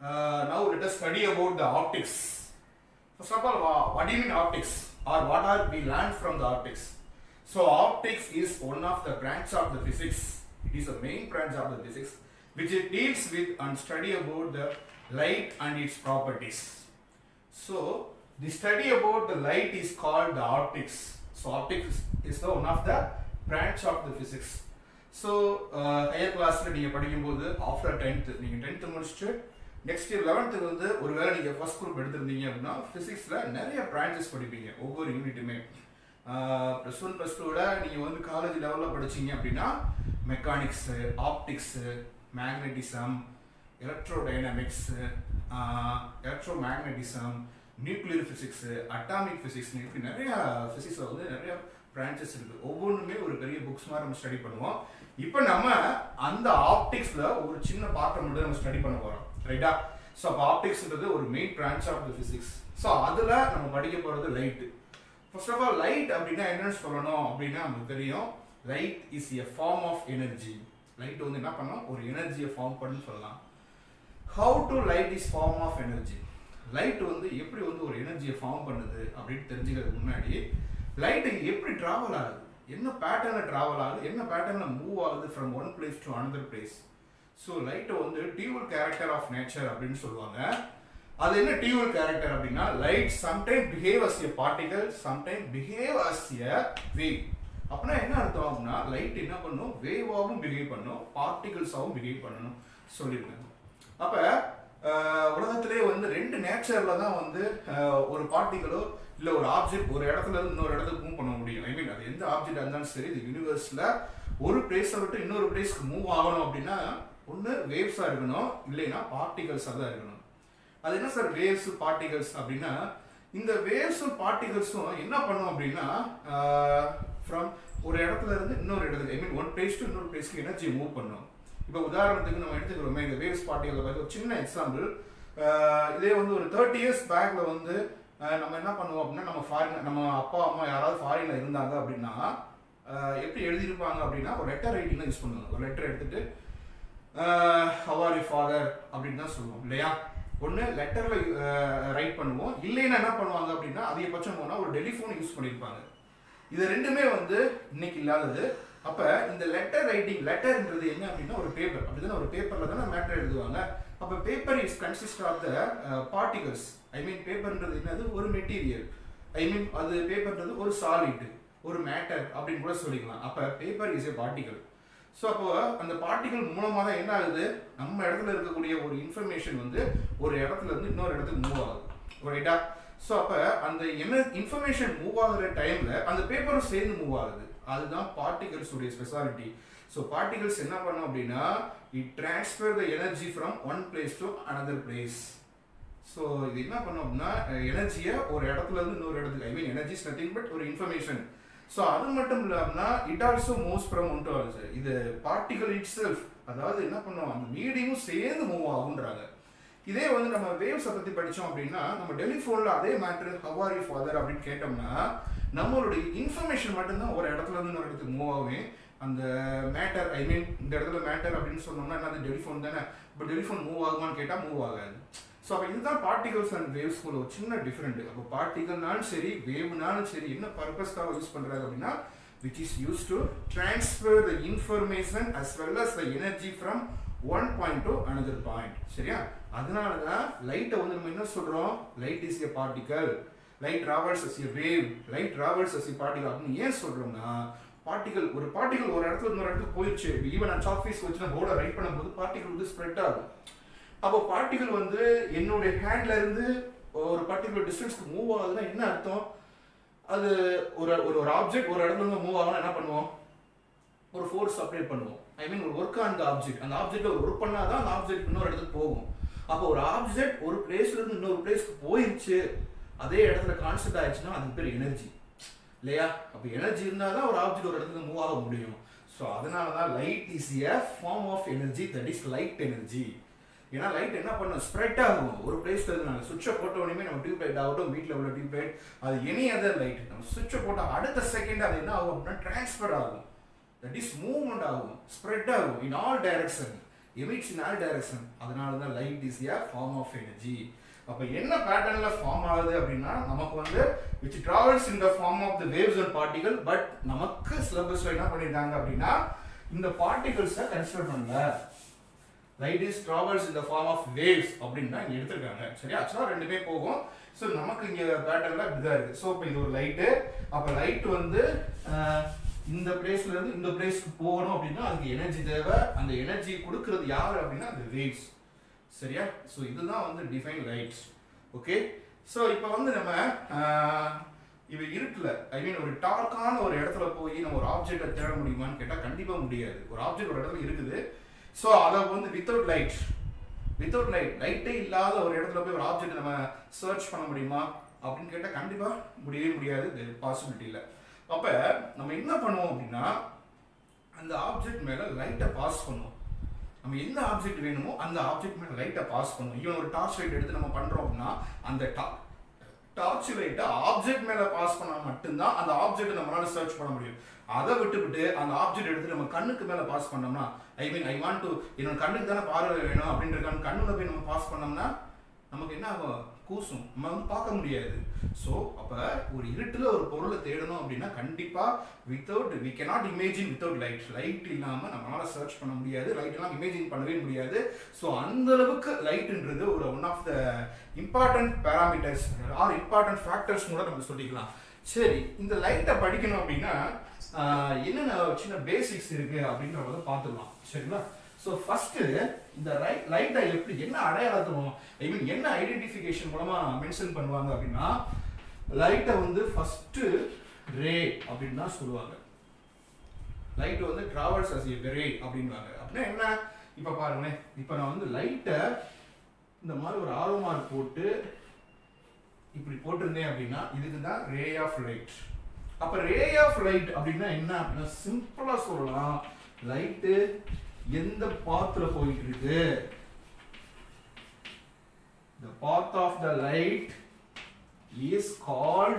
uh, now let us study about the optics. First of all, wha- what do you mean optics? Or what are we learned from the optics? So optics is one of the branch of the physics. It is a main branch of the physics which it deals with and study about the light and its properties. So the study about the light is called the optics. So optics is the one of the branch of the physics. So higher கிளாஸில் நீங்கள் படிக்கும்போது after tenth நீங்கள் tenth முடிச்சுட்டு next year லெவன்த்துக்கு வந்து ஒருவேளை நீங்கள் first group எடுத்திருந்தீங்க அப்படின்னா ஃபிசிக்ஸில் நிறைய பிரான்ச்சஸ் படிப்பீங்க ஒவ்வொரு யூனிட்டுமே ப்ளஸ் ஒன் ப்ளஸ் டூவில் நீங்கள் வந்து காலேஜ் லெவலில் படிச்சீங்க அப்படின்னா mechanics optics magnetism electrodynamics electromagnetism nuclear physics atomic ஃபிசிக்ஸ்னு இப்படி நிறைய ஃபிசிக்ஸில் வந்து நிறைய பிரான்ச்சஸ் இருக்குது ஒவ்வொன்றுமே ஒரு பெரிய புக்ஸ் மாதிரி நம்ம ஸ்டடி பண்ணுவோம் இப்போ நம்ம அந்த ஆப்டிக்ஸில் ஒரு சின்ன பார்ட்டை மட்டும் நம்ம ஸ்டடி பண்ண போகிறோம் ரைட்டா ஸோ அப்போ ஆப்டிக்ஸ்ன்றது ஒரு main branch of the physics so அதில் நம்ம படிக்க போகிறது light first of all light அப்படின்னா என்னன்னு சொல்லணும் அப்படின்னா நமக்கு தெரியும் light is a form of energy light வந்து என்ன பண்ணோம் ஒரு எனர்ஜியை ஃபார்ம் பண்ணி சொல்லலாம் how to light is form of energy light வந்து எப்படி வந்து ஒரு எனர்ஜியை ஃபார்ம் பண்ணுது அப்படின்னு தெரிஞ்சுக்கிறதுக்கு முன்னாடி லைட் எப்படி ட்ராவல் ஆகுது என்ன பேட்டர்னில் ட்ராவல் ஆகுது என்ன பேட்டர்னில் மூவ் ஆகுது from one place to another place so லைட்டை வந்து டியூவல் கேரக்டர் ஆஃப் நேச்சர் அப்படின்னு சொல்லுவாங்க அது என்ன டியூவல் கேரக்டர் அப்படின்னா light sometime behave as a particle sometime behave as a wave அப்படின்னா என்ன அர்த்தம் அப்படின்னா லைட் என்ன பண்ணும் வேவாகவும் பிஹேவ் பண்ணும் பார்ட்டிகல்ஸாகவும் பிஹேவ் பண்ணணும் சொல்லியிருக்காங்க அப்போ உலகத்திலே வந்து ரெண்டு நேச்சரில் தான் வந்து அஹ், ஒரு பார்ட்டிகளோ இல்லை ஒரு ஆப்ஜெக்ட் ஒரு இடத்துல இருந்து இன்னொரு இடத்துக்கு மூவ் பண்ண முடியும் ஐ மீன் அது எந்த ஆப்ஜெக்ட் இருந்தாலும் சரி இந்த யூனிவர்ஸில் ஒரு பிளேஸை விட்டு இன்னொரு பிளேஸ்க்கு மூவ் ஆகணும் அப்படின்னா ஒன்று வேவ்ஸாக இருக்கணும் இல்லைன்னா பார்ட்டிகல்ஸாக தான் இருக்கணும் அது என்ன சார் வேவ்ஸ் பார்ட்டிகல்ஸ் அப்படின்னா இந்த வேவ்ஸும் பார்ட்டிகல்ஸும் என்ன பண்ணும் அப்படின்னா ஃப்ரம் ஒரு இடத்துல இருந்து இன்னொரு இடத்துக்கு I mean one place to இன்னொரு பிளேஸ்க்கு எனர்ஜி மூவ் பண்ணும் இப்போ உதாரணத்துக்கு நம்ம எடுத்துக்கிறோமே இந்த வேவ்ஸ் பார்ட்டிகளை பற்றி ஒரு சின்ன எக்ஸாம்பிள் இதே வந்து ஒரு தேர்ட்டி இயர்ஸ் பேக்ல வந்து அஹ், நம்ம என்ன பண்ணுவோம் அப்படின்னா நம்ம ஃபாரின் நம்ம அப்பா அம்மா யாராவது ஃபாரின்ல இருந்தாங்க அப்படின்னா அஹ், எப்படி எழுதியிருப்பாங்க அப்படின்னா ஒரு லெட்டர் ரைட்டிங் தான் யூஸ் பண்ணுவாங்க ஒரு லெட்டர் எடுத்துட்டு ஹவ் ஆர் யூ ஃபாதர் அப்படின்னு தான் சொல்லுவோம் இல்லையா ஒன்று லெட்டரில் ரைட் பண்ணுவோம் இல்லைன்னா என்ன பண்ணுவாங்க அப்படின்னா அதிகபட்சம் போனால் ஒரு டெலிஃபோன் யூஸ் பண்ணியிருப்பாங்க இது ரெண்டுமே வந்து இன்னைக்கு இல்லாதது அப்போ இந்த லெட்டர் ரைட்டிங் லெட்டர்ன்றது என்ன அப்படின்னா ஒரு பேப்பர் அப்படிதானே ஒரு பேப்பரில் தானே மேட்டர் எழுதுவாங்க அப்போ paper is consist of the particles I mean பேப்பர்ன்றது என்னது ஒரு மெட்டீரியல் ஐ மீன் அது பேப்பர்ன்றது ஒரு சாலிட் ஒரு மேட்டர் அப்படின்னு கூட சொல்லிக்கலாம் அப்போ paper is a particle so அப்போ அந்த பார்ட்டிகல் மூலமாக தான் என்ன ஆகுது நம்ம இடத்துல இருக்கக்கூடிய ஒரு இன்ஃபர்மேஷன் வந்து ஒரு இடத்துல இருந்து இன்னொரு இடத்துக்கு மூவ் ஆகுது ரைட்டா ஸோ அப்போ அந்த என்ன இன்ஃபர்மேஷன் மூவ் ஆகுற டைமில் அந்த பேப்பரும் சேர்ந்து மூவ் ஆகுது அதுதான் பார்ட்டிகல்ஸ் உடைய ஸ்பெஷாலிட்டி ஸோ பார்ட்டிகல்ஸ் என்ன பண்ணும் அப்படின்னா it transfer the energy from one place to another place so இது என்ன பண்ணும் அப்படின்னா எனர்ஜியை ஒரு இடத்துல இருந்து இன்னொரு இடத்துக்கு I mean energy is nothing but ஒரு இன்ஃபர்மேஷன் ஸோ அது மட்டும் இல்லாமல்னா it also moves from one to இது பார்ட்டிகல் இட் செல்ஃப் அதாவது என்ன பண்ணும் அந்த மீடியமும் சேர்ந்து மூவ் ஆகுன்றாங்க இதே வந்து நம்ம வேவ்ஸை பற்றி படித்தோம் அப்படின்னா நம்ம டெலிஃபோனில் அதே மேட்ரு ஹவ் ஆர் யூ ஃபாதர் அப்படின்னு கேட்டோம்னா நம்மளுடைய இன்ஃபர்மேஷன் மட்டும்தான் ஒரு இடத்துல இருந்து இன்னொரு இடத்துக்கு மூவ் ஆகும் அந்த மேட்டர் ஐ மீன் இந்த இடத்துல மேட்டர் அப்படின்னு சொன்னோம்னா என்ன அது டெலிஃபோன் தானே இப்போ டெலிஃபோன் மூவ் ஆகுமான்னு கேட்டால் மூவ் ஆகாது ஸோ அப்போ இதுதான் பார்ட்டிகல்ஸ் அண்ட் வேவ்ஸ்குள்ள ஒரு சின்ன டிஃப்ரெண்ட் அப்போ பார்ட்டிகல்னாலும் சரி வேவ்னாலும் சரி என்ன பர்பஸ்க்காக யூஸ் பண்ணுறாங்க அப்படின்னா which is use to transfer the information as well as the energy from one point to another point சரியா அதனால தான் லைட்டை வந்து நம்ம என்ன சொல்கிறோம் light is a particle light travels as a wave light travels as a particle அப்படின்னு ஏன் சொல்கிறோம்னா பார்ட்டிகல் ஒரு பார்ட்டிகல் ஒரு இடத்துல இன்னொரு இடத்துக்கு போயிடுச்சு ஈவன் நான் சாக் ஃபீஸ் வச்சு நான் போர்டை ரைட் பண்ணும்போது பார்ட்டிகல் வந்து ஸ்ப்ரெட் ஆகும் அப்போ பார்ட்டிகல் வந்து என்னுடைய ஹேண்ட்ல இருந்து ஒரு பர்டிகுலர் டிஸ்டன்ஸ்க்கு மூவ் ஆகுதுன்னா என்ன அர்த்தம் அது ஒரு ஒரு ஒரு ஆப்ஜெக்ட் ஒரு இடத்துல இருந்து மூவ் ஆகுனா என்ன பண்ணுவோம் ஒரு ஃபோர்ஸ் அப்ளை பண்ணுவோம் ஐ மீன் ஒரு ஒர்க் அந்த ஆப்ஜெக்ட் அந்த ஆப்ஜெக்ட் ஒரு ஒர்க் பண்ணாதான் அந்த ஆப்ஜெக்ட் இன்னொரு இடத்துக்கு போகும் அப்போ ஒரு ஆப்ஜெக்ட் ஒரு பிளேஸ்ல இருந்து இன்னொரு பிளேஸ்க்கு போயிருச்சு அதே இடத்துல கான்செப்ட் ஆயிடுச்சுன்னா அதுக்கு பேர் எனர்ஜி இல்லையா அப்போ எனர்ஜி இருந்தால் தான் ஒரு ஆப்ஜெக்ட் ஒரு இடத்துக்கு மூவ் ஆக முடியும் ஸோ அதனால தான் light is a form of energy that is light energy ஏன்னா லைட் என்ன பண்ணும் ஸ்ப்ரெட் ஆகும் ஒரு பிளேஸ்ல இருந்து நாங்கள் சுவிட்சை போட்ட உடனே நம்ம டியூப் லைட் ஆகட்டும் வீட்டில் உள்ள டியூப் லைட் அது எனி அதர் லைட் நம்ம சுவிட்சை போட்டால் அடுத்த செகண்ட் அது என்ன ஆகும் அப்படின்னா டிரான்ஸ்ஃபர் ஆகும் தட் இஸ் மூவ்மெண்ட் ஆகும் ஸ்ப்ரெட் ஆகும் in all direction emits in all direction அதனால தான் light is a form of energy அப்போ என்ன பேட்டர்ன்ல ஃபார்ம் ஆகுது அப்படின்னா நமக்கு வந்து which travels in the form of the waves and particle but நமக்கு சிலபஸ்ல என்ன பண்ணிருக்காங்க அப்படின்னா இந்த பார்ட்டிகல்ஸை கன்சிடர் பண்ணல light is travels in the form of waves அப்படின்னு தான் இங்கே எடுத்திருக்காங்க சரியா ஆக்சுவலாக ரெண்டுமே போகும் ஸோ நமக்கு இங்கே பேட்டர்ல இப்படிதான் இருக்கு ஸோ இப்போ இது ஒரு லைட்டு அப்போ லைட் வந்து ஆஹ், இந்த பிளேஸ்ல இருந்து இந்த பிளேஸ்க்கு போகணும் அப்படின்னா அதுக்கு எனர்ஜி தேவை அந்த எனர்ஜி கொடுக்கறது யார் அப்படின்னா அந்த வேவ்ஸ் சரியா ஸோ இதுதான் வந்து டிஃபைன் லைட்ஸ் ஓகே ஸோ இப்போ வந்து நம்ம ஆஹ், இது இருட்டில் ஐ மீன் ஒரு டார்க்கான ஒரு இடத்துல போய் நம்ம ஒரு ஆப்ஜெக்டை தேட முடியுமான்னு கேட்டால் கண்டிப்பாக முடியாது ஒரு ஆப்ஜெக்ட் ஒரு இடத்துல இருக்குது ஸோ அதை வந்து வித்தவுட் லைட் வித்தவுட் லைட் லைட்டே இல்லாத ஒரு இடத்துல போய் ஒரு ஆப்ஜெக்ட் நம்ம சர்ச் பண்ண முடியுமா அப்படின்னு கேட்டால் கண்டிப்பாக முடியவே முடியாது பாசிபிலிட்டி இல்லை அப்போ நம்ம என்ன பண்ணுவோம் அப்படின்னா அந்த ஆப்ஜெக்ட் மேலே லைட்டை பாஸ் பண்ணுவோம் நம்ம எந்த ஆப்ஜெக்ட் வேணுமோ அந்த ஆப்ஜெக்ட் மேலே லைட்டை பாஸ் பண்ணுவோம் ஈவன் ஒரு டார்ச் லைட் எடுத்து நம்ம பண்ணுறோம் அப்படின்னா அந்த டார்ச் லைட்டை ஆப்ஜெக்ட் மேலே பாஸ் பண்ணால் மட்டும்தான் அந்த ஆப்ஜெக்ட் நம்மளால சர்ச் பண்ண முடியும் அதை விட்டுவிட்டு அந்த ஆப்ஜெக்ட் எடுத்து நம்ம கண்ணுக்கு மேலே பாஸ் பண்ணோம்னா ஐ மீன் ஐ வாண்ட் டு என்னோட கண்ணுக்கு தானே பார்வை வேணும் அப்படின்ற கண் கண்ணுல போய் நம்ம பாஸ் பண்ணோம்னா நமக்கு என்ன ஆகும் கூசும் நம்ம வந்து பார்க்க முடியாது ஸோ அப்போ ஒரு இருட்டில் ஒரு பொருளை தேடணும் அப்படின்னா கண்டிப்பாக without we cannot imagine without light light இல்லாமல் நம்மளால சர்ச் பண்ண முடியாது லைட் எல்லாம் இமேஜின் பண்ணவே முடியாது ஸோ அந்த அளவுக்கு லைட்ன்றது ஒரு one of the important parameters or important factors கூட நம்ம சொல்லிக்கலாம் சரி இந்த லைட்டை படிக்கணும் அப்படின்னா ஆஹ், என்னென்ன சின்ன பேசிக்ஸ் இருக்கு அப்படின்றத பார்த்துக்கலாம் சரிங்களா ஸோ ஃபர்ஸ்ட் இந்த ரைட் லைட்டை எப்படி என்ன அடையாளத்துவம் ஐ மீன் என்ன ஐடென்டிஃபிகேஷன் மூலமா மென்ஷன் பண்ணுவாங்க அப்படின்னா லைட்டை வந்து ஃபர்ஸ்ட் ரே அப்படின்னு தான் சொல்லுவாங்க லைட் வந்து டிராவல்ஸ் அஸ் ஏ ரே அப்படின்வாங்க அப்படின்னா என்ன இப்போ பாருங்களேன் இப்போ நான் வந்து லைட்டை இந்த மாதிரி ஒரு ஆரோ மார்க் போட்டு இப்படி போட்டிருந்தேன் அப்படின்னா இதுக்கு தான் ரே ஆஃப் லைட் அப்ப ரே ஆஃப் லைட் அப்படின்னா என்ன அப்படின்னா சிம்பிளா சொல்லலாம் லைட்டு எந்த பாத்துல போயிட்டு இருக்கு the path of the light is called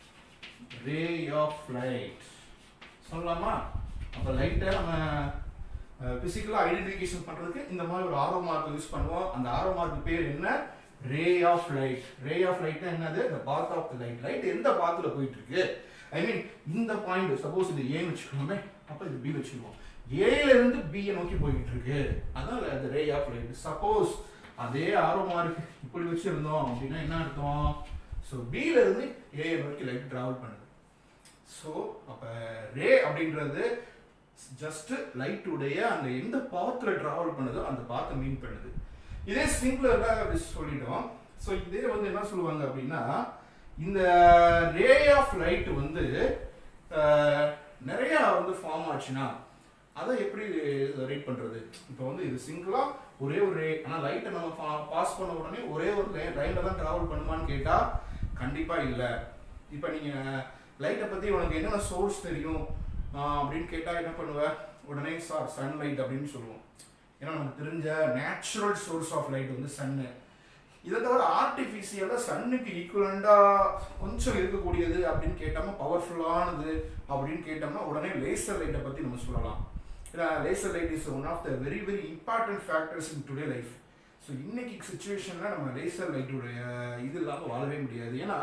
ray of light சொல்லலாமா அப்ப லைட்டை நம்ம பிசிக்கலா ஐடென்டிஃபிகேஷன் பண்றதுக்கு இந்த மாதிரி ஒரு ஆரோ மார்க் யூஸ் பண்ணுவோம் அந்த ஆரோ மார்க் பேர் என்ன ray of light ray of light என்னது the path of the light light எந்த பாத்துல போயிட்டு இருக்கு ஐ மீன் இந்த பாயிண்ட் சப்போஸ் இது ஏன்னு வச்சுக்கோமே அப்ப இது பி வச்சுக்குவோம் ஏல இருந்து பி நோக்கி போயிட்டு இருக்கு அதான் அந்த ரே ஆஃப் லைட் சப்போஸ் அதே ஆரோ மார்க் இப்படி வச்சிருந்தோம் அப்படின்னா என்ன அர்த்தம் ஸோ பில இருந்து ஏ நோக்கி லைட் டிராவல் பண்ணுது ஸோ அப்போ ரே அப்படின்றது ஜஸ்ட் லைட்டுடைய அந்த எந்த பாத்தில் ட்ராவல் பண்ணுதோ அந்த பாத்தை மீன் பண்ணுது இதே சிங்குலராக அப்படி சொல்லிட்டோம் ஸோ இதே வந்து என்ன சொல்லுவாங்க அப்படின்னா இந்த ரே ஆஃப் லைட் வந்து அஹ், நிறைய வந்து ஃபார்ம் ஆச்சுன்னா அதை எப்படி ரைட் பண்றது இப்போ வந்து இது சிங்கிளா ஒரே ஒரு ரே ஆனால் லைட்டை நம்ம பாஸ் பண்ண உடனே ஒரே ஒரு லைன்ல தான் டிராவல் பண்ணுமான்னு கேட்டா கண்டிப்பா இல்லை இப்போ நீங்க லைட்டை பத்தி உனக்கு என்னென்ன சோர்ஸ் தெரியும் ஆஹ் அப்படின்னு கேட்டா என்ன பண்ணுவ உடனே சார் சன்லைட் அப்படின்னு சொல்லுவோம் ஏன்னா நமக்கு தெரிஞ்ச நேச்சுரல் சோர்ஸ் ஆஃப் லைட் வந்து சன்னு இதை தவிர ஆர்டிஃபிஷியலாக சன்னுக்கு ஈக்குவலண்டாக கொஞ்சம் இருக்கக்கூடியது அப்படின்னு கேட்டோம்னா பவர்ஃபுல்லானது அப்படின்னு கேட்டோம்னா உடனே லேசர் லைட்டை பற்றி நம்ம சொல்லலாம் ஏன்னா laser light is one of the very very important factors in today life so இன்னைக்கு சுச்சுவேஷனில் நம்ம லேசர் லைட்டுடைய இது இல்லாமல் வாழவே முடியாது ஏன்னா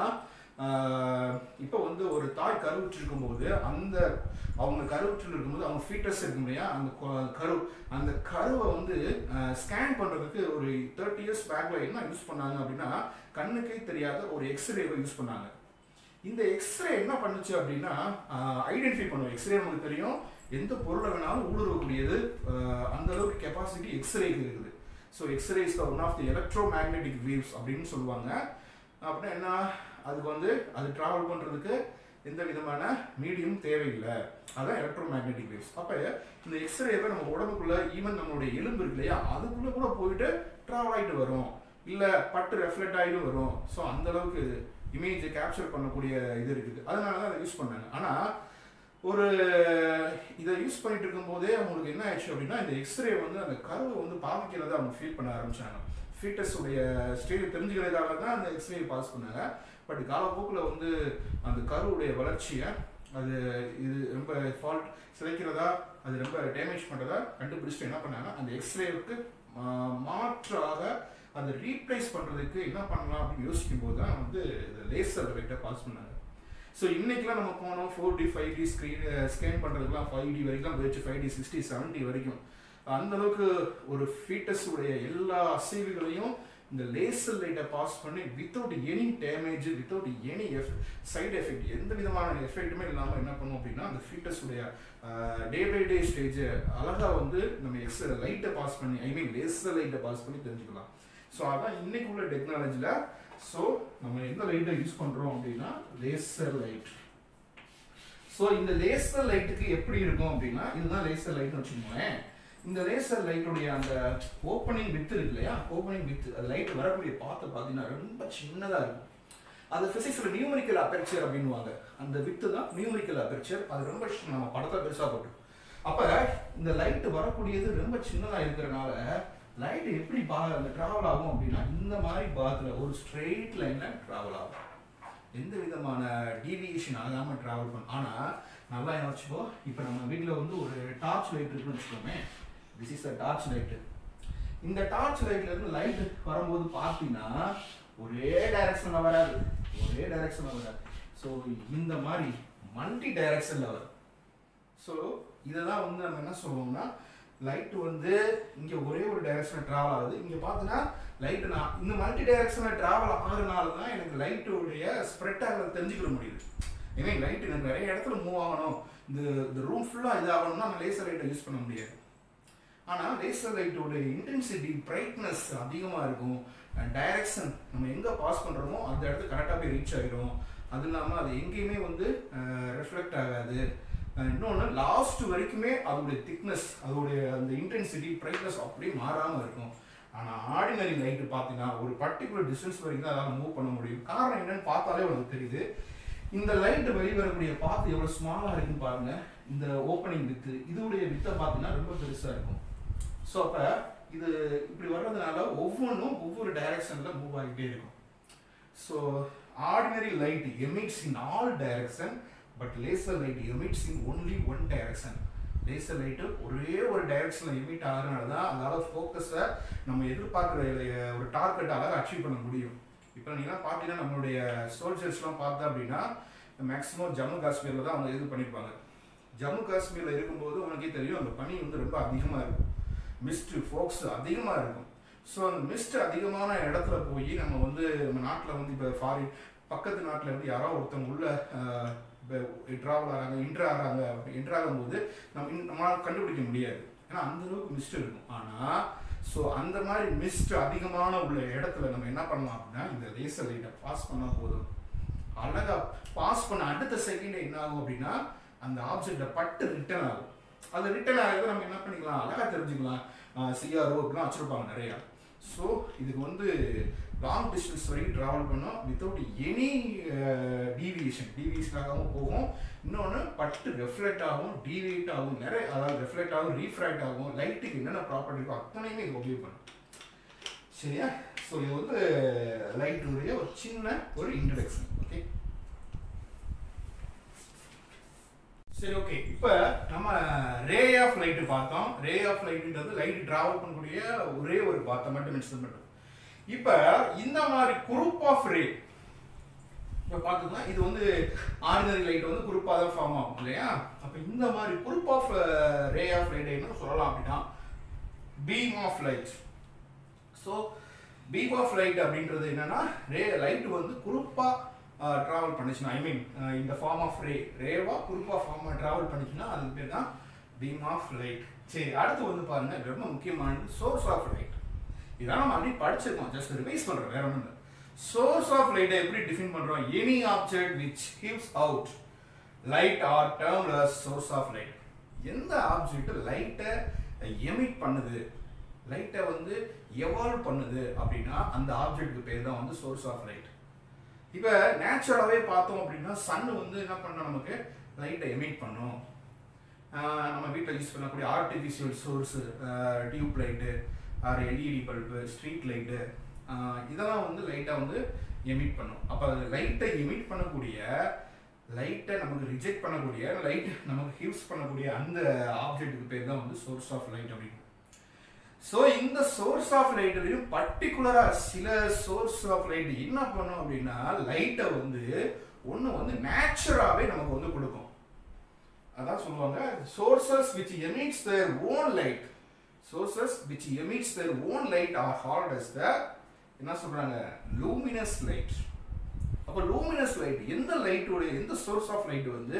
இப்போ வந்து ஒரு தாய் கருவுற்றிருக்கும் போது அந்த அவங்க கருவுற்றில் இருக்கும்போது அவங்க ஃபீட்டஸ் இருக்கும் இல்லையா அந்த கொ- கரு அந்த கருவை வந்து ஸ்கேன் பண்ணுறதுக்கு ஒரு தேர்ட்டி இயர்ஸ் பேக்ல என்ன யூஸ் பண்ணாங்க அப்படின்னா கண்ணுக்கே தெரியாத ஒரு எக்ஸ்ரேவை யூஸ் பண்ணாங்க இந்த எக்ஸ்ரே என்ன பண்ணுச்சு அப்படின்னா ஐடென்டிஃபை பண்ணும் எக்ஸ்ரே நமக்கு தெரியும் எந்த பொருளை வேணாலும் ஊடுருவக்கூடியது ஆஹ் அந்த அளவுக்கு கெப்பாசிட்டி எக்ஸ்ரேக்கு இருக்குது so X ray is one of the electromagnetic waves அப்படின்னு சொல்லுவாங்க அப்படின்னா என்ன அதுக்கு வந்து அது டிராவல் பண்ணுறதுக்கு எந்த விதமான மீடியம் தேவையில்லை அதான் எலக்ட்ரோ மேக்னெட்டிக் வேவ்ஸ் அப்போ இந்த எக்ஸ்ரேவை நம்ம உடம்புக்குள்ள ஈவன் நம்மளுடைய எலும்பு இருக்கு இல்லையா அதுக்குள்ளே கூட போயிட்டு ட்ராவல் ஆகிட்டு வரும் இல்லை பட்டு ரெஃப்ளெக்ட் ஆகிட்டு வரும் ஸோ அந்த அளவுக்கு இமேஜை கேப்சர் பண்ணக்கூடிய இது இருக்குது அதனால தான் அதை யூஸ் பண்ணாங்க ஆனால் ஒரு இதை யூஸ் பண்ணிட்டு இருக்கும்போதே அவங்களுக்கு என்ன ஆயிடுச்சு அப்படின்னா இந்த எக்ஸ்ரே வந்து அந்த கருவை வந்து பாதிக்கிறத அவங்க ஃபீல் பண்ண ஆரம்பிச்சாங்க ஃபீட்டஸ் உடைய ஸ்டேஜ் தெரிஞ்சுக்கிறதுக்காக தான் அந்த எக்ஸ்ரே பாஸ் பண்ணாங்க பட் காலப்போக்கில் வந்து அந்த கருவுடைய வளர்ச்சியை அது இது ரொம்ப ஃபால்ட் சிதைக்கிறதா அது ரொம்ப டேமேஜ் பண்ணுறதா கண்டுபிடிச்சிட்டு என்ன பண்ணாங்க அந்த எக்ஸ்ரேவுக்கு மாற்றாக அதை ரீப்ளேஸ் பண்ணுறதுக்கு என்ன பண்ணலாம் அப்படின்னு யோசிக்கும் போது தான் வந்து லேசர் லைட்டை பாஸ் பண்ணாங்க ஸோ இன்னைக்கெல்லாம் நம்ம போனோம் four D five D screen scan பண்ணுறதுக்குலாம் ஃபைவ் டி வரைக்கும் போயிடுச்சு ஃபைவ் டி சிக்ஸ்டி செவன்டி வரைக்கும் அந்த அளவுக்கு ஒரு ஃபீட்டஸ் உடைய எல்லா அசைவுகளையும் இந்த லேசர் லைட்டை பாஸ் பண்ணி without any damage without any எஃப் சைடு எஃபெக்ட் எந்த விதமான எஃபெக்ட்டுமே இல்லாமல் என்ன பண்ணும் அப்படின்னா அந்த ஃபீட்டஸ் உடைய டே பை டே ஸ்டேஜ் அழகா வந்து நம்ம எக்ஸ் லைட்டை பாஸ் பண்ணி ஐ மீன் லேசர் லைட்டை பாஸ் பண்ணி தெரிஞ்சுக்கலாம் ஸோ அதான் இன்னைக்கு உள்ள டெக்னாலஜியில் ஸோ நம்ம எந்த லைட்டை யூஸ் பண்ணுறோம் அப்படின்னா லேசர் லைட் ஸோ இந்த லேசர் லைட்டுக்கு எப்படி இருக்கும் அப்படின்னா இதுதான் லேசர் லைட்னு வச்சுக்கோங்களேன் இந்த லேசர் லைட்டுடைய அந்த ஓப்பனிங் வித் இருக்கு இல்லையா ஓப்பனிங் வித் அது லைட் வரக்கூடிய பார்த்து பார்த்தீங்கன்னா ரொம்ப சின்னதாக இருக்கும் அது ஃபிசிக்ஸில் நியூமரிக்கல் அபெர்ச்சர் அப்படின்வாங்க அந்த வித்து தான் நியூமரிக்கல் அபெர்ச்சர் அது ரொம்ப சி- நம்ம படத்தை பெருசாக போட்டு அப்போ இந்த லைட் வரக்கூடியது ரொம்ப சின்னதாக இருக்கிறனால லைட் எப்படி பா அந்த ட்ராவல் ஆகும் அப்படின்னா இந்த மாதிரி பாத்தில் ஒரு ஸ்ட்ரெயிட் லைனில் ட்ராவல் ஆகும் எந்த விதமான டீவியேஷன் ஆகாமல் ட்ராவல் பண்ணும் ஆனால் நல்லா என்ன வச்சுக்கோ இப்போ நம்ம வீட்டில் வந்து ஒரு டார்ச் லைட் இருக்குன்னு வச்சுக்கோமே this is a torch light இந்த டார்ச் லைட்ல இருந்து லைட் வரும்போது பார்த்தீங்கன்னா ஒரே டைரக்ஷன்ல வராது ஒரே டைரக்ஷன்ல வராது ஸோ இந்த மாதிரி மல்டி டைரக்ஷன்ல வரும் ஸோ இதெல்லாம் வந்து நம்ம என்ன சொல்லுவோம்னா லைட் வந்து இங்கே ஒரே ஒரு டைரக்ஷனில் ட்ராவல் ஆகுது இங்கே பார்த்தீங்கன்னா லைட் நான் இந்த மல்டி டைரக்ஷனில் ட்ராவல் ஆகுறதுனால தான் எனக்கு லைட்டுடைய ஸ்ப்ரெட் ஆகிறத தெரிஞ்சுக்கிற முடியுது ஏன்னா லைட் எனக்கு நிறைய இடத்துல மூவ் ஆகணும் இந்த இந்த ரூம் ஃபுல்லாக இதாகணும்னா நான் லேசர் லைட்டை யூஸ் பண்ண முடியாது ஆனால் லேசர் லைட்டோட இன்டென்சிட்டி பிரைட்னஸ் அதிகமாக இருக்கும் டைரக்ஷன் நம்ம எங்கே பாஸ் பண்ணுறோமோ அந்த இடத்துக்கு கரெக்டாக போய் ரீச் ஆகிடும் அது இல்லாமல் அது எங்கேயுமே வந்து ரிஃப்ளெக்ட் ஆகாது இன்னொன்று லாஸ்ட் வரைக்குமே அதோடைய திக்னஸ் அதோடைய அந்த இன்டென்சிட்டி பிரைட்னஸ் அப்படியே மாறாமல் இருக்கும் ஆனால் ஆர்டினரி லைட்டு பார்த்தீங்கன்னா ஒரு பர்டிகுலர் டிஸ்டன்ஸ் வரைக்கும் தான் அதால் மூவ் பண்ண முடியும் காரணம் என்னன்னு பார்த்தாலே உங்களுக்கு தெரியுது இந்த லைட் வெளிவரக்கூடிய பாத்து எவ்வளோ ஸ்மாலாக இருக்குன்னு பாருங்க இந்த ஓப்பனிங் வித்து இதோடைய வித்தை பார்த்தீங்கன்னா ரொம்ப பெருசாக இருக்கும் ஸோ அப்போ இது இப்படி வர்றதுனால ஒவ்வொன்றும் ஒவ்வொரு டைரக்ஷனில் மூவ் ஆகிட்டே இருக்கும் so ordinary light emits in all direction but laser light emits in only one direction laser light ஒரே ஒரு டைரக்ஷனில் எமிட் ஆகிறனால தான் அதனால் ஃபோக்கஸை நம்ம எதிர்பார்க்குற ஒரு டார்கெட் அழகாக அச்சீவ் பண்ண முடியும் இப்போ நீங்களாம் பார்த்தீங்கன்னா நம்மளுடைய சோல்ஜர்ஸ்லாம் பார்த்தா அப்படின்னா மேக்ஸிமம் ஜம்மு காஷ்மீரில் தான் அவங்க இது பண்ணியிருப்பாங்க ஜம்மு காஷ்மீரில் இருக்கும்போது உனக்கே தெரியும் அந்த பனி வந்து ரொம்ப அதிகமாக இருக்கும் மிஸ்ட் ஃபோக்ஸ் அதிகமாக இருக்கும் ஸோ அந்த மிஸ்ட் அதிகமான இடத்துல போய் நம்ம வந்து நம்ம நாட்டில் வந்து இப்போ ஃபாரின் பக்கத்து நாட்டில் இருந்து யாரோ ஒருத்தவங்க உள்ள ட்ராவல் ஆகிறாங்க இன்ட்ரு ஆகிறாங்க இன்ட்ரு ஆகும்போது நம்ம இன்- நம்மளால கண்டுபிடிக்க முடியாது ஏன்னா அந்த அளவுக்கு மிஸ்ட் இருக்கும் ஆனால் ஸோ அந்த மாதிரி மிஸ்ட் அதிகமான உள்ள இடத்துல நம்ம என்ன பண்ணலாம் அப்படின்னா இந்த லேசர் லைட்டை பாஸ் பண்ணால் போதும் அழகா பாஸ் பண்ண அடுத்த செகண்ட் என்ன ஆகும் அப்படின்னா அந்த ஆப்ஜெக்டை பட்டு ரிட்டர்ன் ஆகும் அது ரிட்டர்ன் ஆகிறத நம்ம என்ன பண்ணிக்கலாம் அழகா தெரிஞ்சுக்கலாம் சிஆர்ஓ அப்படிலாம் வச்சுருப்பாங்க நிறையா ஸோ இதுக்கு வந்து லாங் டிஸ்டன்ஸ் வரைக்கும் ட்ராவல் பண்ணோம் வித்தவுட் எனி டீவியேஷன் டீவியேஷன் ஆகாமல் போகும் இன்னொன்று பட்டு ரெஃப்ளெக்ட் ஆகும் டீவியேட் ஆகும் நிறைய அதாவது ரெஃப்ளெக்ட் ஆகும் ரீஃப்ராக்ட் ஆகும் லைட்டுக்கு என்னென்ன ப்ராப்பர்ட்டி இருக்கோ அத்தனையுமே இது உபயோக பண்ணும் சரியா ஸோ இது வந்து லைட்டுடைய ஒரு சின்ன ஒரு இன்ட்ரடக்ஷன் ஓகே சரி ஓகே இப்போ நம்ம ரே ஆஃப் லைட் பார்த்தோம் ரே ஆஃப் லைட்ன்றது லைட் டிராவல் பண்ணக்கூடிய ஒரே ஒரு பாத்தை மட்டும் மென்ஷன் பண்ணுறோம் இப்போ இந்த மாதிரி குரூப் ஆஃப் ரே இப்போ பார்த்துக்கலாம் இது வந்து ஆர்டினரி லைட் வந்து குரூப்பாக தான் ஃபார்ம் ஆகும் இல்லையா அப்போ இந்த மாதிரி group of ray of light என்ன சொல்லலாம் அப்படின்னா beam of light so beam of light அப்படின்றது என்னன்னா ரே லைட் வந்து குரூப்பாக ட்ராவல் பண்ணுச்சுன்னா ஐ மீன் இந்த ஃபார்ம் ஆஃப் ரே ரேவா குரூப்பாக ஃபார்மாக ட்ராவல் பண்ணுச்சுன்னா அதுக்கு பேர் தான் பீம் ஆஃப் லைட் சரி அடுத்து வந்து பாருங்க ரொம்ப முக்கியமானது சோர்ஸ் ஆஃப் லைட் இதெல்லாம் நம்ம அப்படியே படிச்சிருக்கோம் ஜஸ்ட் ரிவைஸ் பண்ணுறோம் வேற ஒன்றும் இல்லை சோர்ஸ் ஆஃப் லைட்டை எப்படி டிஃபைன் பண்ணுறோம் any object which gives out light or termed as source of light எந்த ஆப்ஜெக்ட் லைட்டை எமிட் பண்ணுது லைட்டை வந்து எவால்வ் பண்ணுது அப்படின்னா அந்த ஆப்ஜெக்ட்டுக்கு பேர் தான் வந்து சோர்ஸ் ஆஃப் லைட் இப்போ நேச்சுரலாகவே பார்த்தோம் அப்படின்னா சன் வந்து என்ன பண்ண நமக்கு லைட்டை எமிட் பண்ணும் ஆஹ் நம்ம வீட்டில் யூஸ் பண்ணக்கூடிய artificial source tube light or LED bulb street light இதெல்லாம் வந்து லைட்டாக வந்து எமிட் பண்ணும் அப்போ அது லைட்டை எமிட் பண்ணக்கூடிய லைட்டை நமக்கு ரிஜெக்ட் பண்ணக்கூடிய லைட் நமக்கு ஹிவ்ஸ் பண்ணக்கூடிய அந்த ஆப்ஜெக்ட்டுக்கு பேர் தான் வந்து சோர்ஸ் ஆஃப் லைட் அப்படின்னு ஸோ இந்த சோர்ஸ் ஆஃப் லைட்லையும் பர்டிகுலராக சில சோர்ஸ் ஆஃப் லைட் என்ன பண்ணும் அப்படின்னா லைட்டை வந்து ஒன்று வந்து நேச்சுராகவே நமக்கு வந்து கொடுக்கும் அதான் சொல்லுவாங்க sources which emits their own light sources which emits their own light are called as the என்ன சொல்றாங்க லூமினஸ் லைட் அப்போ லூமினஸ் லைட் எந்த லைட்டோட எந்த சோர்ஸ் ஆஃப் லைட் வந்து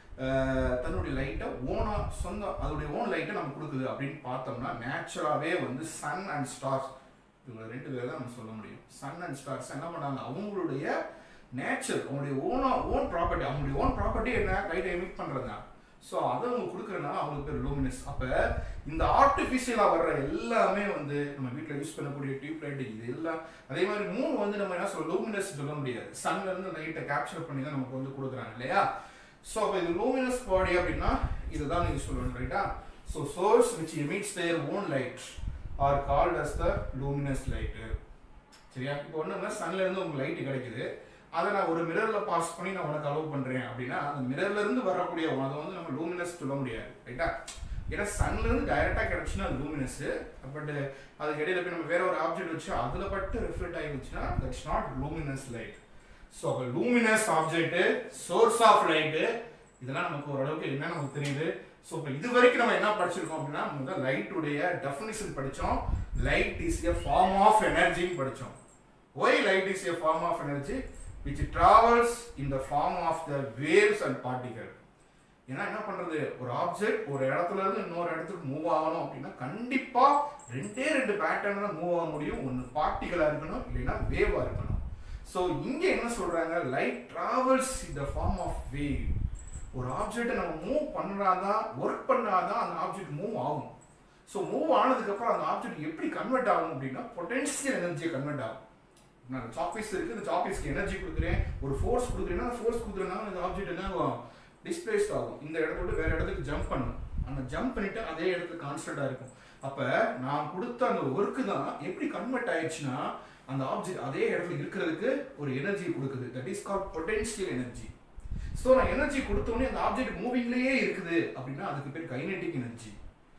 அஹ், தன்னுடைய லைட்டை ஓனா சொந்தம் அதோடைய ஓன் லைட்டை நம்ம கொடுக்குது அப்படின்னு பார்த்தோம்னா நேச்சுராகவே வந்து சன் அண்ட் ஸ்டார்ஸ் இவங்க ரெண்டு பேர் தான் நம்ம சொல்ல முடியும் சன் அண்ட் ஸ்டார்ஸ் என்ன பண்ணாங்க அவங்களுடைய நேச்சர் அவங்களுடைய ஓனா ஓன் ப்ராப்பர்ட்டி அவங்களுடைய ஓன் ப்ராப்பர்ட்டி என்ன லைட்டை எமிட் பண்ணுறது ஸோ அதை அவங்க கொடுக்குறதுனால அவங்களுக்கு பேர் லூமினஸ் அப்போ இந்த ஆர்டிஃபிஷியலாக வர்ற எல்லாமே வந்து நம்ம வீட்டில் யூஸ் பண்ணக்கூடிய டியூப் லைட் இது எல்லாம் அதே மாதிரி மூணு வந்து நம்ம என்ன சொல்ல லூமினஸ் சொல்ல முடியாது சன்ல இருந்து லைட்டை கேப்சர் பண்ணி தான் நமக்கு வந்து கொடுக்குறாங்க இல்லையா ஸோ அப்போ இது லூமினஸ் பாடி அப்படின்னா இதுதான் நீங்கள் சொல்லணும் ரைட்டா so source which emits their own light are called as the luminous light சரியா இப்போ ஒன்றுங்க சன்ல இருந்து உங்களுக்கு லைட் கிடைக்குது அதை நான் ஒரு மிரர்ல பாஸ் பண்ணி நான் உனக்கு அலோவ் பண்றேன் அப்படின்னா அந்த மிரர்ல இருந்து வரக்கூடிய அதை வந்து நம்ம லூமினஸ் சொல்ல முடியாது ரைட்டா ஏன்னா சன்ல இருந்து டைரக்டா கிடைச்சுன்னா அது லூமினஸ் பட் அதுக்கு இடையில போய் நம்ம வேற ஒரு ஆப்ஜெக்ட் வச்சு அதுல பட்டு ரிஃப்ளெக்ட் ஆகிடுச்சுன்னா that's not luminous light so அப்போ luminous object source of light இதெல்லாம் நமக்கு ஓரளவுக்கு என்ன நமக்கு தெரியுது ஸோ இப்போ இது வரைக்கும் நம்ம என்ன படிச்சிருக்கோம் அப்படின்னா நம்ம லைட்டுடைய டெஃபினிஷன் படித்தோம் light is a form of எனர்ஜின்னு படித்தோம் why light is a form of energy which travels in the form of the waves and particle ஏன்னா என்ன பண்றது ஒரு ஆப்ஜெக்ட் ஒரு இடத்துல இருந்து இன்னொரு இடத்துக்கு மூவ் ஆகணும் அப்படின்னா கண்டிப்பா ரெண்டே ரெண்டு பேட்டர்ன் தான் மூவ் ஆக முடியும் ஒன்று பார்ட்டிகளா இருக்கணும் இல்லைன்னா வேவா இருக்கணும் ஸோ இங்க என்ன சொல்றாங்க light travels in the form of wave ஒரு ஆப்ஜெக்ட்டை நம்ம மூவ் பண்ணாதான் ஒர்க் பண்ணாதான் அந்த ஆப்ஜெக்ட் மூவ் ஆகும் ஸோ மூவ் ஆனதுக்கப்புறம் அந்த ஆப்ஜெக்ட் எப்படி கன்வெர்ட் ஆகும் அப்படின்னா பொட்டன்ஷியல் எனர்ஜியை கன்வெர்ட் ஆகும் நான் சாக்பீஸ் இருக்கு இந்த சாக்பீஸ்க்கு எனர்ஜி கொடுக்குறேன் ஒரு ஃபோர்ஸ் கொடுக்குறேன்னா அந்த ஃபோர்ஸ் கொடுக்குறதுனால அந்த ஆப்ஜெக்ட் என்ன ஆகும் டிஸ்பிளேஸ்ட் ஆகும் இந்த இடத்த விட்டு வேற இடத்துக்கு ஜம்ப் பண்ணும் அந்த ஜம்ப் பண்ணிட்டு அதே இடத்துல கான்ஸ்டன்டா இருக்கும் அப்ப நான் கொடுத்த அந்த ஒர்க்கு தான் எப்படி கன்வெர்ட் ஆயிடுச்சுன்னா அந்த ஆப்ஜெக்ட் அதே இடத்துல இருக்கிறதுக்கு ஒரு எனர்ஜி கொடுக்குது that is call potential energy so நான் எனர்ஜி கொடுத்தோடனே அந்த ஆப்ஜெக்ட் மூவிங்லேயே இருக்குது அப்படின்னா அதுக்கு பேர் கைனெட்டிக் எனர்ஜி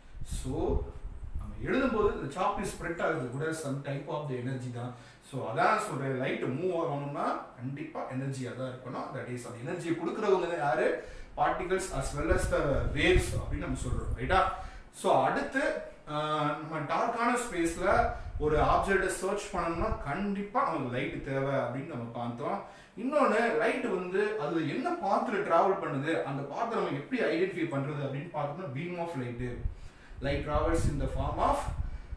ஸோ நம்ம எழுதும்போது இந்த சாக்லேட் ஸ்ப்ரெட் ஆகுது கூட some type of the energy தான் ஸோ அதான் சொல்கிறேன் லைட் மூவ் ஆகணும்னா கண்டிப்பாக எனர்ஜியாக தான் இருக்கணும் தட் இஸ் அந்த எனர்ஜியை கொடுக்குறவங்க தான் யாரு particles as well as the waves அப்படின்னு நம்ம சொல்கிறோம் ரைட்டா ஸோ அடுத்து ஆஹ், நம்ம டார்க்கான ஸ்பேஸில் ஒரு ஆப்ஜெக்டை சர்ச் பண்ணணும்னா கண்டிப்பாக நமக்கு லைட் தேவை அப்படின்னு நம்ம பார்த்தோம் இன்னொன்று லைட் வந்து அது என்ன பாத்தில் ட்ராவல் பண்ணுது அந்த பாத்தை நம்ம எப்படி ஐடென்டிஃபை பண்ணுறது அப்படின்னு பார்த்தோம்னா beam of light light travels in the form of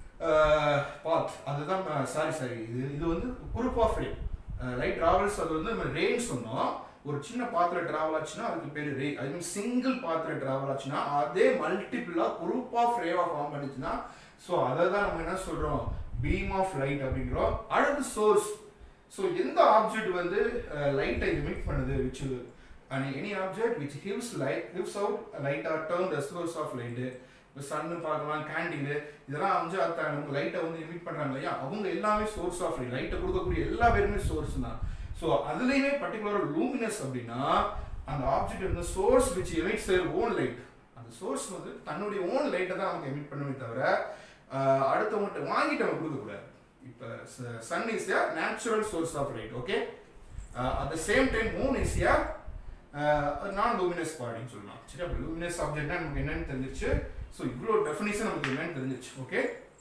path அதுதான் சாரி சாரி இது இது வந்து group of ray light travels அது வந்து நம்ம ரேன்னு சொன்னோம் ஒரு சின்ன பாத்திர டிராவல் ஆச்சுன்னா அதுக்கு பேர் ரே ஐ மீன் சிங்கிள் பாத்திர டிராவல் ஆச்சுன்னா அதே மல்டிபிளா குரூப் ஆஃப் ரேவா ஃபார்ம் பண்ணிச்சுன்னா ஸோ அதை தான் நம்ம என்ன சொல்றோம் பீம் ஆஃப் லைட் அப்படிங்கிறோம் அடுத்து சோர்ஸ் ஸோ எந்த ஆப்ஜெக்ட் வந்து லைட்டை எமிட் பண்ணுது which and any object which gives light gives out light or termed the source of light இப்போ சன்னு பார்க்கலாம் கேண்டில் இதெல்லாம் வந்து அந்த நமக்கு லைட்டை வந்து எமிட் பண்ணுறாங்க இல்லையா அவங்க எல்லாமே சோர்ஸ் ஆஃப் லைட்டை கொடுக்கக்கூடிய எல்லா பேருமே சோர்ஸ் தான் ஸோ அதுலேயுமே பர்டிகுலர் லூமினஸ் அப்படின்னா அந்த ஆப்ஜெக்ட் வந்து source which emits their own light அந்த சோர்ஸ் வந்து தன்னுடைய ஓன் லைட்டை தான் நமக்கு எமிட் பண்ணுமே தவிர ஆஹ், அடுத்தவங்கள்ட்ட வாங்கிட்டு நம்ம கொடுக்கக்கூடாது இப்போ sun is a natural source of light okay at the same time moon is a non luminous பாடின்னு சொல்லலாம் சரி அப்போ லூமினஸ் ஆப்ஜெக்ட்னா நமக்கு என்னன்னு தெரிஞ்சிருச்சு ஸோ இவ்வளோ டெஃபினிஷன் நமக்கு என்னன்னு தெரிஞ்சிருச்சு ஓகே